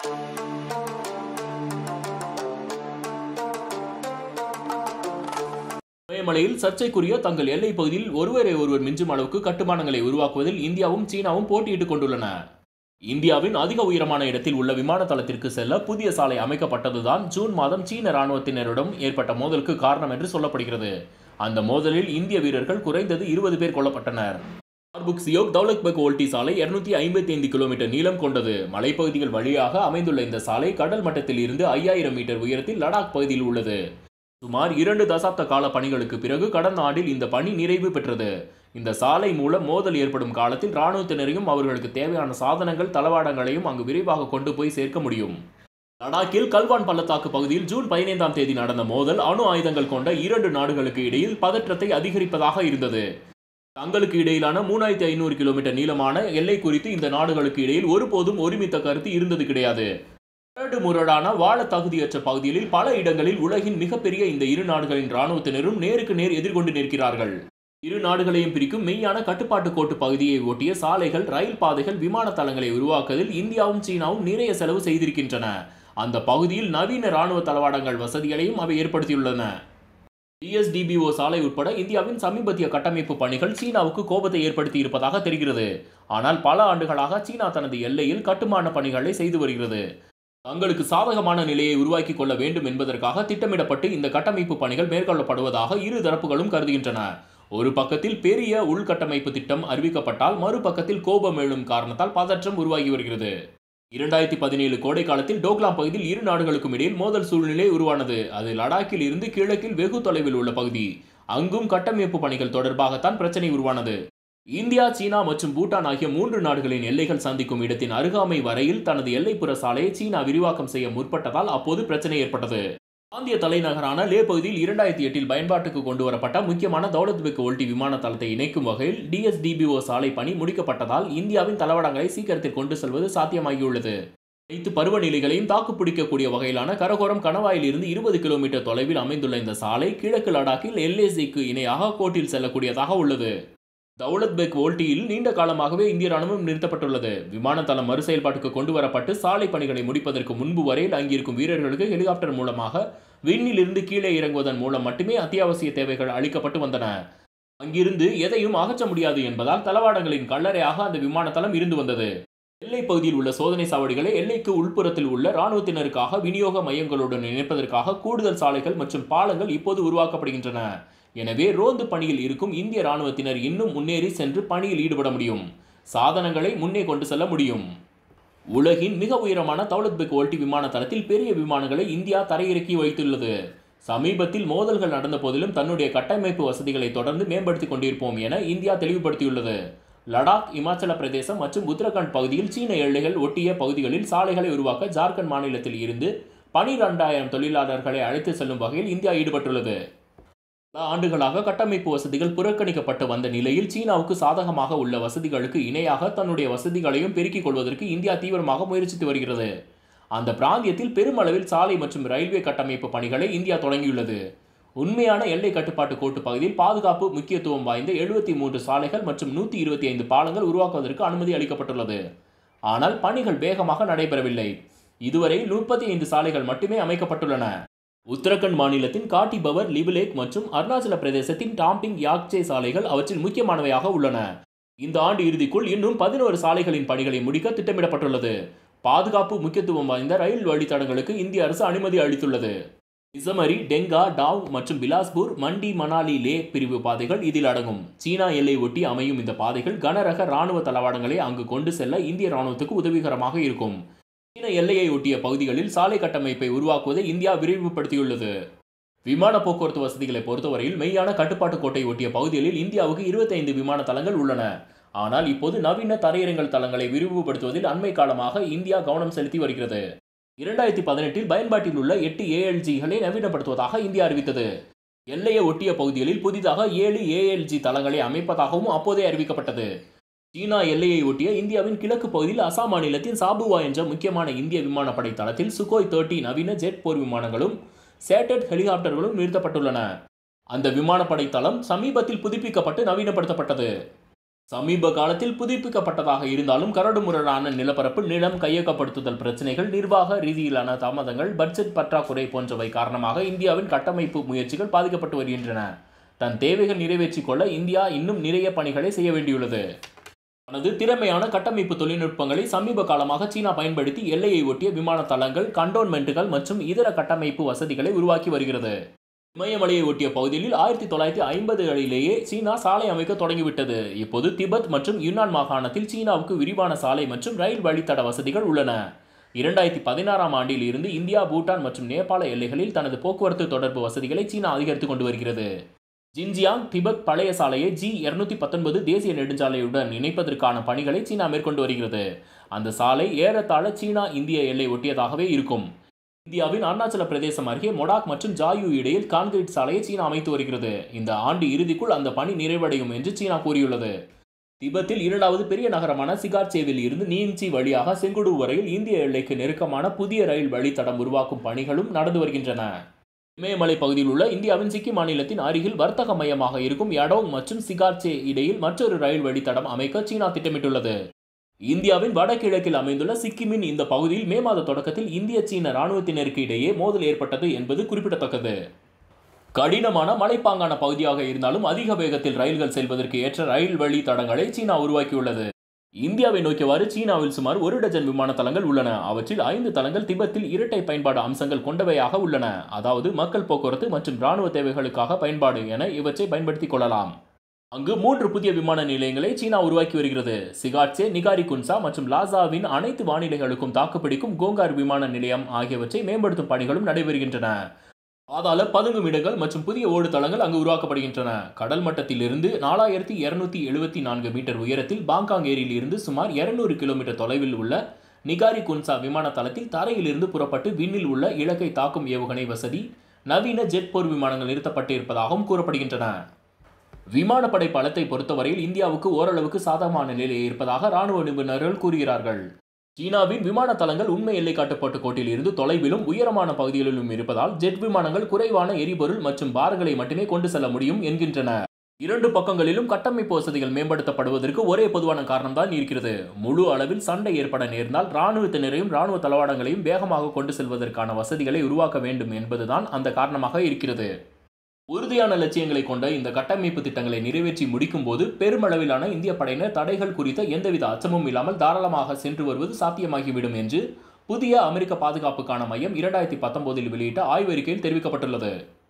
இமயமலையில் சர்ச்சைக்குரிய தங்கள் எல்லைப் பகுதியில் ஒருவரை ஒருவர் மிஞ்சும் அளவுக்கு கட்டுமானங்களை உருவாக்குவதில் இந்தியாவும் சீனாவும் போட்டியிட்டுக் கொண்டுள்ளன இந்தியாவின் அதிக உயரமான இடத்தில் உள்ள விமான தளத்திற்கு செல்ல புதிய சாலை அமைக்கப்பட்டதுதான் ஜூன் மாதம் சீன ராணுவத்தினரிடம் ஏற்பட்ட மோதலுக்கு காரணம் என்று சொல்லப்படுகிறது அந்த மோதலில் இந்திய வீரர்கள் குறைந்தது இருபது பேர் கொல்லப்பட்டனர் மார்புக் சியோக் தௌலத்பெக் ஓல்டி சாலை இருநூத்தி ஐம்பத்தி ஐந்து கிலோமீட்டர் நீளம் கொண்டது மலைப்பகுதிகள் வழியாக அமைந்துள்ள இந்த சாலை கடல் மட்டத்தில் இருந்து ஐயாயிரம் மீட்டர் உயரத்தில் லடாக் பகுதியில் உள்ளது சுமார் இரண்டு தசாப்த கால பணிகளுக்கு பிறகு கடந்த ஆண்டில் இந்த பணி நிறைவு பெற்றது இந்த சாலை மூலம் மோதல் ஏற்படும் காலத்தில் இராணுவத்தினரையும் அவர்களுக்கு தேவையான சாதனங்கள் தளவாடங்களையும் அங்கு விரைவாக கொண்டு போய் சேர்க்க முடியும் லடாக்கில் கல்வான் பள்ளத்தாக்கு பகுதியில் ஜூன் பதினைந்தாம் தேதி நடந்த மோதல் அணு ஆயுதங்கள் கொண்ட இரண்டு நாடுகளுக்கு இடையில் பதற்றத்தை அதிகரிப்பதாக இருந்தது தங்களுக்கு இடையிலான மூணாயிரத்தி ஐநூறு கிலோமீட்டர் நீளமான எல்லை குறித்து இந்த நாடுகளுக்கு இடையில் ஒருபோதும் ஒருமித்த கருத்து இருந்தது கிடையாது கரடு முரடான வாழ தகுதியற்ற பகுதிகளில் பல இடங்களில் உலகின் மிகப்பெரிய இந்த இரு நாடுகளின் இராணுவத்தினரும் நேருக்கு நேர் எதிர்கொண்டு நிற்கிறார்கள் இரு நாடுகளையும் பிரிக்கும் மெய்யான கட்டுப்பாட்டு கோட்டு பகுதியை ஒட்டிய சாலைகள் ரயில் பாதைகள் விமான தளங்களை உருவாக்குவதில் இந்தியாவும் சீனாவும் நிறைய செலவு செய்திருக்கின்றன அந்த பகுதியில் நவீன ராணுவ தளவாடங்கள் வசதிகளையும் அவை ஏற்படுத்தியுள்ளன டிஎஸ்டிபிஓ சாலை உட்பட இந்தியாவின் சமீபத்திய கட்டமைப்பு பணிகள் சீனாவுக்கு கோபத்தை ஏற்படுத்தி இருப்பதாக தெரிகிறது ஆனால் பல ஆண்டுகளாக சீனா தனது எல்லையில் கட்டுமான பணிகளை செய்து வருகிறது தங்களுக்கு சாதகமான நிலையை உருவாக்கி கொள்ள வேண்டும் என்பதற்காக திட்டமிடப்பட்டு இந்த கட்டமைப்பு பணிகள் மேற்கொள்ளப்படுவதாக இரு தரப்புகளும் கருதுகின்றன ஒரு பக்கத்தில் பெரிய உள்கட்டமைப்பு திட்டம் அறிவிக்கப்பட்டால் மறுபக்கத்தில் கோபம் எழும் காரணத்தால் பதற்றம் உருவாகி வருகிறது இரண்டாயிரத்தி பதினேழு கோடை காலத்தில் டோக்லாம் பகுதியில் இரு நாடுகளுக்கும் இடையில் மோதல் சூழ்நிலை உருவானது அது லடாக்கில் இருந்து கிழக்கில் வெகு தொலைவில் உள்ள பகுதி அங்கும் கட்டமைப்பு பணிகள் தொடர்பாகத்தான் பிரச்சனை உருவானது இந்தியா சீனா மற்றும் பூட்டான் ஆகிய மூன்று நாடுகளின் எல்லைகள் சந்திக்கும் இடத்தின் அருகாமை வரையில் தனது எல்லைப்புற சாலையை சீனா விரிவாக்கம் செய்ய முற்பட்டதால் அப்போது பிரச்சனை ஏற்பட்டது பிராந்திய தலைநகரான லே பகுதியில் இரண்டாயிரத்தி எட்டில் பயன்பாட்டுக்கு கொண்டு வரப்பட்ட முக்கியமான தௌலத்பெக் ஓல்டி விமான தளத்தை இணைக்கும் வகையில் டிஎஸ்டிபிஓ சாலை பணி முடிக்கப்பட்டதால் இந்தியாவின் தளவாடங்களை சீக்கிரத்தில் கொண்டு செல்வது சாத்தியமாகியுள்ளது அனைத்து பருவநிலைகளையும் தாக்குப்பிடிக்கக்கூடிய வகையிலான கரகோரம் கணவாயில் இருந்து இருபது கிலோமீட்டர் தொலைவில் அமைந்துள்ள இந்த சாலை கிழக்கு லடாக்கில் எல்ஏசிக்கு இணையாக கோட்டில் செல்லக்கூடியதாக உள்ளது தௌலத் பெக் ஓல்டியில் நீண்ட காலமாகவே இந்திய ராணுவம் நிறுத்தப்பட்டுள்ளது விமான தளம் மறுசெயல்பாட்டுக்கு கொண்டு வரப்பட்டு சாலை பணிகளை முடிப்பதற்கு முன்பு வரையில் அங்கிருக்கும் வீரர்களுக்கு ஹெலிகாப்டர் மூலமாக விண்ணில் இருந்து கீழே இறங்குவதன் மூலம் மட்டுமே அத்தியாவசிய தேவைகள் அளிக்கப்பட்டு வந்தன அங்கிருந்து எதையும் அகற்ற முடியாது என்பதால் தளவாடங்களின் கல்லறையாக அந்த விமான தளம் இருந்து வந்தது எல்லை பகுதியில் உள்ள சோதனை சாவடிகளை எல்லைக்கு உள்புறத்தில் உள்ள இராணுவத்தினருக்காக விநியோக மையங்களுடன் இணைப்பதற்காக கூடுதல் சாலைகள் மற்றும் பாலங்கள் இப்போது உருவாக்கப்படுகின்றன எனவே ரோந்து பணியில் இருக்கும் இந்திய ராணுவத்தினர் இன்னும் முன்னேறி சென்று பணியில் ஈடுபட முடியும் சாதனங்களை முன்னே கொண்டு செல்ல முடியும் உலகின் மிக உயரமான தௌலத்பெக் ஓல்டி விமான தளத்தில் பெரிய விமானங்களை இந்தியா தரையிறக்கி வைத்துள்ளது சமீபத்தில் மோதல்கள் நடந்த போதிலும் தன்னுடைய கட்டமைப்பு வசதிகளை தொடர்ந்து மேம்படுத்திக் கொண்டிருப்போம் என இந்தியா தெளிவுபடுத்தியுள்ளது லடாக் இமாச்சல பிரதேசம் மற்றும் உத்தரகாண்ட் பகுதியில் சீன எல்லைகள் ஒட்டிய பகுதிகளில் சாலைகளை உருவாக்க ஜார்க்கண்ட் மாநிலத்தில் இருந்து பனிரெண்டாயிரம் தொழிலாளர்களை அழைத்து செல்லும் வகையில் இந்தியா ஈடுபட்டுள்ளது பல ஆண்டுகளாக கட்டமைப்பு வசதிகள் புறக்கணிக்கப்பட்டு வந்த நிலையில் சீனாவுக்கு சாதகமாக உள்ள வசதிகளுக்கு இணையாக தன்னுடைய வசதிகளையும் பெருக்கிக் கொள்வதற்கு இந்தியா தீவிரமாக முயற்சித்து வருகிறது அந்த பிராந்தியத்தில் பெருமளவில் சாலை மற்றும் ரயில்வே கட்டமைப்பு பணிகளை இந்தியா தொடங்கியுள்ளது உண்மையான எல்லை கட்டுப்பாட்டு கோட்டு பகுதியில் பாதுகாப்பு முக்கியத்துவம் வாய்ந்த எழுபத்தி மூன்று சாலைகள் மற்றும் நூற்றி இருபத்தி ஐந்து பாலங்கள் உருவாக்குவதற்கு அனுமதி அளிக்கப்பட்டுள்ளது ஆனால் பணிகள் வேகமாக நடைபெறவில்லை இதுவரை முப்பத்தி ஐந்து சாலைகள் மட்டுமே அமைக்கப்பட்டுள்ளன உத்தரகண்ட் மாநிலத்தின் காட்டி பவர் லிபிலேக் மற்றும் அருணாச்சல பிரதேசத்தின் டாம்பிங் யாக்சே சாலைகள் அவற்றில் முக்கியமானவையாக உள்ளன இந்த ஆண்டு இறுதிக்குள் இன்னும் பதினோரு சாலைகளின் பணிகளை முடிக்க திட்டமிடப்பட்டுள்ளது பாதுகாப்பு முக்கியத்துவம் வாய்ந்த ரயில் வழித்தடங்களுக்கு இந்திய அரசு அனுமதி அளித்துள்ளது நிசமரி டெங்கா டாவ் மற்றும் பிலாஸ்பூர் மண்டி மணாலி லே பிரிவு பாதைகள் இதில் அடங்கும் சீனா எல்லை ஒட்டி அமையும் இந்த பாதைகள் கனரக ராணுவ தளவாடங்களை அங்கு கொண்டு செல்ல இந்திய ராணுவத்துக்கு உதவிகரமாக இருக்கும் சீன எல்லையை ஒட்டிய பகுதிகளில் சாலை கட்டமைப்பை உருவாக்குவதை இந்தியா விரிவுபடுத்தியுள்ளது விமான போக்குவரத்து வசதிகளை பொறுத்தவரையில் மெய்யான கட்டுப்பாட்டு கோட்டை ஒட்டிய பகுதிகளில் இந்தியாவுக்கு இருபத்தைந்து விமான தளங்கள் உள்ளன ஆனால் இப்போது நவீன தரையிறங்கல் தளங்களை விரிவுபடுத்துவதில் அண்மை காலமாக இந்தியா கவனம் செலுத்தி வருகிறது இரண்டாயிரத்தி பதினெட்டில் பயன்பாட்டில் உள்ள எட்டு ஏஎல்ஜிகளை நவீனப்படுத்துவதாக இந்தியா அறிவித்தது எல்லையை ஒட்டிய பகுதிகளில் புதிதாக ஏழு ஏஎல்ஜி தளங்களை அமைப்பதாகவும் அப்போதே அறிவிக்கப்பட்டது சீனா எல்லையை ஒட்டிய இந்தியாவின் கிழக்கு பகுதியில் அசாம் மாநிலத்தின் சாபுவா என்ற முக்கியமான இந்திய விமானப்படை தளத்தில் சுகோய் தேர்ட்டி நவீன ஜெட் போர் விமானங்களும் சேட்டட் ஹெலிகாப்டர்களும் நிறுத்தப்பட்டுள்ளன அந்த விமானப்படை தளம் சமீபத்தில் புதுப்பிக்கப்பட்டு நவீனப்படுத்தப்பட்டது சமீப காலத்தில் புதுப்பிக்கப்பட்டதாக இருந்தாலும் கரடுமுரடான நிலப்பரப்பு நிலம் கையகப்படுத்துதல் பிரச்சனைகள் நிர்வாக ரீதியிலான தாமதங்கள் பட்ஜெட் பற்றாக்குறை போன்றவை காரணமாக இந்தியாவின் கட்டமைப்பு முயற்சிகள் பாதிக்கப்பட்டு வருகின்றன தன் தேவைகள் நிறைவேற்றிக் கொள்ள இந்தியா இன்னும் நிறைய பணிகளை செய்ய வேண்டியுள்ளது தனது திறமையான கட்டமைப்பு தொழில்நுட்பங்களை சமீப காலமாக சீனா பயன்படுத்தி எல்லையை ஒட்டிய விமான தளங்கள் கண்டோன்மெண்ட்டுகள் மற்றும் இதர கட்டமைப்பு வசதிகளை உருவாக்கி வருகிறது இமயமலையை ஒட்டிய பகுதியில் ஆயிரத்தி தொள்ளாயிரத்தி ஐம்பதுகளிலேயே சீனா சாலை அமைக்க தொடங்கிவிட்டது இப்போது திபெத் மற்றும் யுன்னான் மாகாணத்தில் சீனாவுக்கு விரிவான சாலை மற்றும் ரயில் வழித்தட வசதிகள் உள்ளன இரண்டாயிரத்தி பதினாறாம் ஆண்டில் இருந்து இந்தியா பூட்டான் மற்றும் நேபாள எல்லைகளில் தனது போக்குவரத்து தொடர்பு வசதிகளை சீனா அதிகரித்துக் கொண்டு வருகிறது ஜின்ஜியாங் திபெத் பழைய சாலையை ஜி இருநூத்தி பத்தொன்பது தேசிய நெடுஞ்சாலையுடன் இணைப்பதற்கான பணிகளை சீனா மேற்கொண்டு வருகிறது அந்த சாலை ஏறத்தாழ சீனா இந்திய எல்லை ஒட்டியதாகவே இருக்கும் இந்தியாவின் அருணாச்சல பிரதேசம் அருகே மொடாக் மற்றும் ஜாயு இடையில் கான்கிரீட் சாலையை சீனா அமைத்து வருகிறது இந்த ஆண்டு இறுதிக்குள் அந்த பணி நிறைவடையும் என்று சீனா கூறியுள்ளது திபெத்தில் இரண்டாவது பெரிய நகரமான சிகார்ச்சேவில் இருந்து நீம்சி வழியாக செங்குடு வரையில் இந்திய எல்லைக்கு நெருக்கமான புதிய ரயில் வழித்தடம் உருவாக்கும் பணிகளும் நடந்து வருகின்றன இமயமலை பகுதியில் உள்ள இந்தியாவின் சிக்கிம் மாநிலத்தின் அருகில் வர்த்தக மையமாக இருக்கும் யடோங் மற்றும் சிகார்ச்சே இடையில் மற்றொரு ரயில் வழித்தடம் அமைக்க சீனா திட்டமிட்டுள்ளது இந்தியாவின் வடகிழக்கில் அமைந்துள்ள சிக்கிமின் இந்த பகுதியில் மே மாத தொடக்கத்தில் இந்திய சீன ராணுவத்தினருக்கு இடையே மோதல் ஏற்பட்டது என்பது குறிப்பிடத்தக்கது கடினமான மலைப்பாங்கான பகுதியாக இருந்தாலும் அதிக வேகத்தில் ரயில்கள் செல்வதற்கு ஏற்ற ரயில் வழி தடங்களை சீனா உருவாக்கியுள்ளது இந்தியாவை நோக்கியவாறு சீனாவில் சுமார் ஒரு டஜன் விமான தளங்கள் உள்ளன அவற்றில் ஐந்து தளங்கள் திபெத்தில் இரட்டை பயன்பாடு அம்சங்கள் கொண்டவையாக உள்ளன அதாவது மக்கள் போக்குவரத்து மற்றும் இராணுவ தேவைகளுக்காக பயன்பாடு என இவற்றை பயன்படுத்திக் கொள்ளலாம் அங்கு மூன்று புதிய விமான நிலையங்களை சீனா உருவாக்கி வருகிறது சிகாட்சே நிகாரி குன்சா மற்றும் லாசாவின் அனைத்து வானிலைகளுக்கும் தாக்குப்பிடிக்கும் கோங்கார் விமான நிலையம் ஆகியவற்றை மேம்படுத்தும் பணிகளும் நடைபெறுகின்றன பாதாள பதுங்கும் இடங்கள் மற்றும் புதிய ஓடுதளங்கள் அங்கு உருவாக்கப்படுகின்றன கடல் மட்டத்திலிருந்து நாலாயிரத்தி இருநூத்தி எழுபத்தி நான்கு மீட்டர் உயரத்தில் பாங்காங் ஏரியில் இருந்து சுமார் இருநூறு கிலோமீட்டர் தொலைவில் உள்ள நிகாரி குன்சா விமான தளத்தில் தரையிலிருந்து புறப்பட்டு விண்ணில் உள்ள இலக்கை தாக்கும் ஏவுகணை வசதி நவீன ஜெட் போர் விமானங்கள் நிறுத்தப்பட்டு இருப்பதாகவும் கூறப்படுகின்றன விமானப்படை பலத்தை பொறுத்தவரையில் இந்தியாவுக்கு ஓரளவுக்கு சாதகமான நிலை இருப்பதாக ராணுவ நிபுணர்கள் கூறுகிறார்கள் சீனாவின் விமான தளங்கள் உண்மை எல்லை காட்டுப்பாட்டு கோட்டில் இருந்து தொலைவிலும் உயரமான பகுதிகளிலும் இருப்பதால் ஜெட் விமானங்கள் குறைவான எரிபொருள் மற்றும் பாரங்களை மட்டுமே கொண்டு செல்ல முடியும் என்கின்றன இரண்டு பக்கங்களிலும் கட்டமைப்பு வசதிகள் மேம்படுத்தப்படுவதற்கு ஒரே பொதுவான காரணம்தான் இருக்கிறது முழு அளவில் சண்டை ஏற்பட நேர்ந்தால் இராணுவத்தினரையும் இராணுவ தளவாடங்களையும் வேகமாக கொண்டு செல்வதற்கான வசதிகளை உருவாக்க வேண்டும் என்பதுதான் அந்த காரணமாக இருக்கிறது உறுதியான லட்சியங்களை கொண்ட இந்த கட்டமைப்பு திட்டங்களை நிறைவேற்றி முடிக்கும் போது பெருமளவிலான இந்திய படையினர் தடைகள் குறித்த எந்தவித அச்சமும் இல்லாமல் தாராளமாக சென்று வருவது சாத்தியமாகிவிடும் என்று புதிய அமெரிக்க பாதுகாப்புக்கான மையம் இரண்டாயிரத்தி பத்தொன்பதில் வெளியிட்ட ஆய்வறிக்கையில் தெரிவிக்கப்பட்டுள்ளது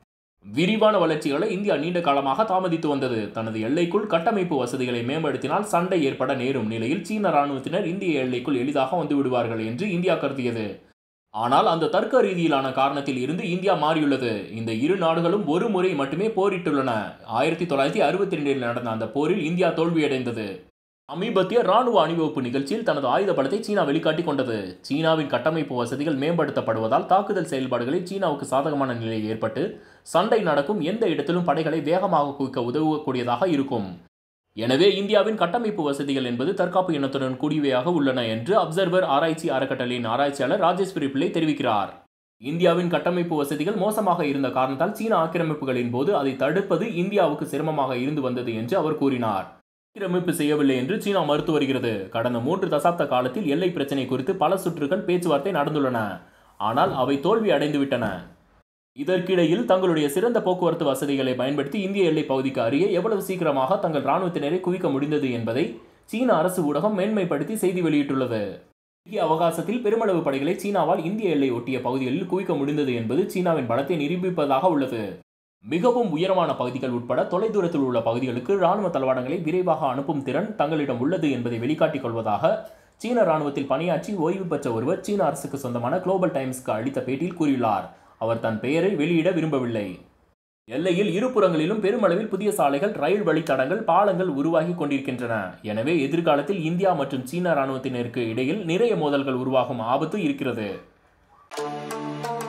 விரிவான வளர்ச்சிகளை இந்தியா நீண்ட காலமாக தாமதித்து வந்தது தனது எல்லைக்குள் கட்டமைப்பு வசதிகளை மேம்படுத்தினால் சண்டை ஏற்பட நேரும் நிலையில் சீன ராணுவத்தினர் இந்திய எல்லைக்குள் எளிதாக வந்து விடுவார்கள் என்று இந்தியா கருதியது ஆனால் அந்த தர்க்க ரீதியிலான காரணத்தில் இருந்து இந்தியா மாறியுள்ளது இந்த இரு நாடுகளும் ஒரு முறை மட்டுமே போரிட்டுள்ளன ஆயிரத்தி தொள்ளாயிரத்தி அறுபத்தி ரெண்டில் நடந்த அந்த போரில் இந்தியா தோல்வியடைந்தது சமீபத்திய ராணுவ அணிவகுப்பு நிகழ்ச்சியில் தனது ஆயுத பலத்தை சீனா வெளிக்காட்டிக் கொண்டது சீனாவின் கட்டமைப்பு வசதிகள் மேம்படுத்தப்படுவதால் தாக்குதல் செயல்பாடுகளில் சீனாவுக்கு சாதகமான நிலை ஏற்பட்டு சண்டை நடக்கும் எந்த இடத்திலும் படைகளை வேகமாக குவிக்க உதவக்கூடியதாக இருக்கும் எனவே இந்தியாவின் கட்டமைப்பு வசதிகள் என்பது தற்காப்பு இனத்துடன் கூடியவையாக உள்ளன என்று அப்சர்வர் ஆராய்ச்சி அறக்கட்டளையின் ஆராய்ச்சியாளர் ராஜேஸ்வரி பிள்ளை தெரிவிக்கிறார் இந்தியாவின் கட்டமைப்பு வசதிகள் மோசமாக இருந்த காரணத்தால் சீன ஆக்கிரமிப்புகளின் போது அதை தடுப்பது இந்தியாவுக்கு சிரமமாக இருந்து வந்தது என்று அவர் கூறினார் ஆக்கிரமிப்பு செய்யவில்லை என்று சீனா மறுத்து வருகிறது கடந்த மூன்று தசாப்த காலத்தில் எல்லை பிரச்சினை குறித்து பல சுற்றுகள் பேச்சுவார்த்தை நடந்துள்ளன ஆனால் அவை தோல்வி அடைந்துவிட்டன இதற்கிடையில் தங்களுடைய சிறந்த போக்குவரத்து வசதிகளை பயன்படுத்தி இந்திய எல்லை பகுதிக்கு அருகே எவ்வளவு சீக்கிரமாக தங்கள் ராணுவத்தினரை குவிக்க முடிந்தது என்பதை சீன அரசு ஊடகம் மேன்மைப்படுத்தி செய்தி வெளியிட்டுள்ளது குறுகிய அவகாசத்தில் பெருமளவு படைகளை சீனாவால் இந்திய எல்லை ஒட்டிய பகுதிகளில் குவிக்க முடிந்தது என்பது சீனாவின் பலத்தை நிரூபிப்பதாக உள்ளது மிகவும் உயரமான பகுதிகள் உட்பட தொலைதூரத்தில் உள்ள பகுதிகளுக்கு ராணுவ தளவாடங்களை விரைவாக அனுப்பும் திறன் தங்களிடம் உள்ளது என்பதை வெளிக்காட்டிக் கொள்வதாக சீன ராணுவத்தில் பணியாற்றி ஓய்வு பெற்ற ஒருவர் சீன அரசுக்கு சொந்தமான குளோபல் டைம்ஸ்க்கு அளித்த பேட்டியில் கூறியுள்ளார் அவர் தன் பெயரை வெளியிட விரும்பவில்லை எல்லையில் இருபுறங்களிலும் பெருமளவில் புதிய சாலைகள் ரயில் வழித்தடங்கள் பாலங்கள் உருவாகி கொண்டிருக்கின்றன எனவே எதிர்காலத்தில் இந்தியா மற்றும் சீன ராணுவத்தினருக்கு இடையில் நிறைய மோதல்கள் உருவாகும் ஆபத்து இருக்கிறது